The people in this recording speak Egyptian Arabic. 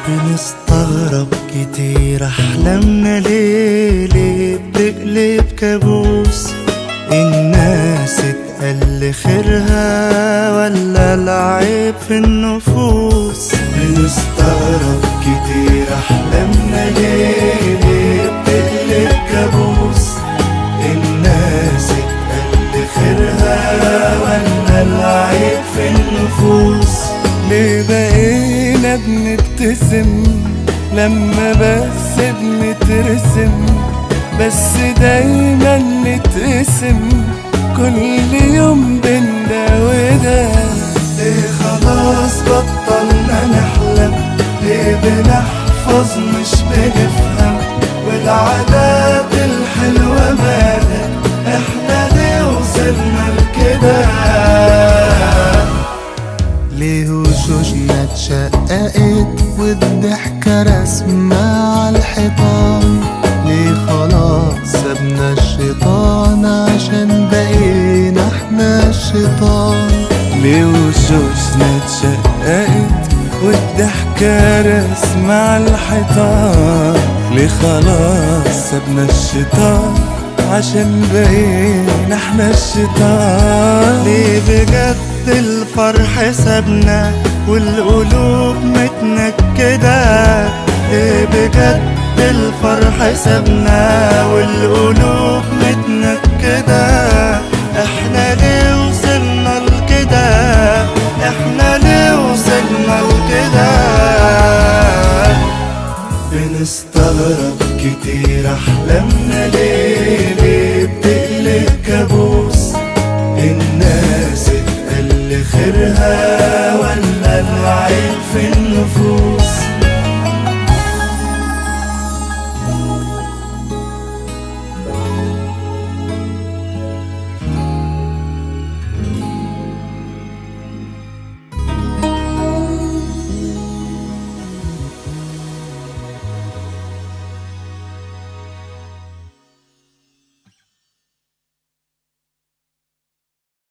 بنستغرب كتير احلامنا ليه ليه بتقلب كابوس الناس اتقل خيرها ولا العيب في النفوس بنستغرب كتير احلامنا ليه ليه بتقلب كابوس الناس اتقل خيرها ولا العيب في النفوس ليه بقينا بنبتسم لما بس بنترسم بس دايما نتقسم كل يوم بينا وده ليه خلاص بطلنا نحلم ليه بنحفظ مش بنفهم والعادات الحلوة مالك احنا ليه وصلنا لكده ليه وشوشنا اتشققت والضحكة رسمة على الحيطان ليه خلاص سابنا الشيطان عشان بقينا احنا الشيطان ليه وشوشنا اتشققت والضحكة رسمة على الحيطان ليه خلاص سابنا الشيطان عشان بقينا احنا الشيطان ليه بجد الفرح سابنا والقلوب متنكدة ليه بجد الفرح سابنا والقلوب متنكدة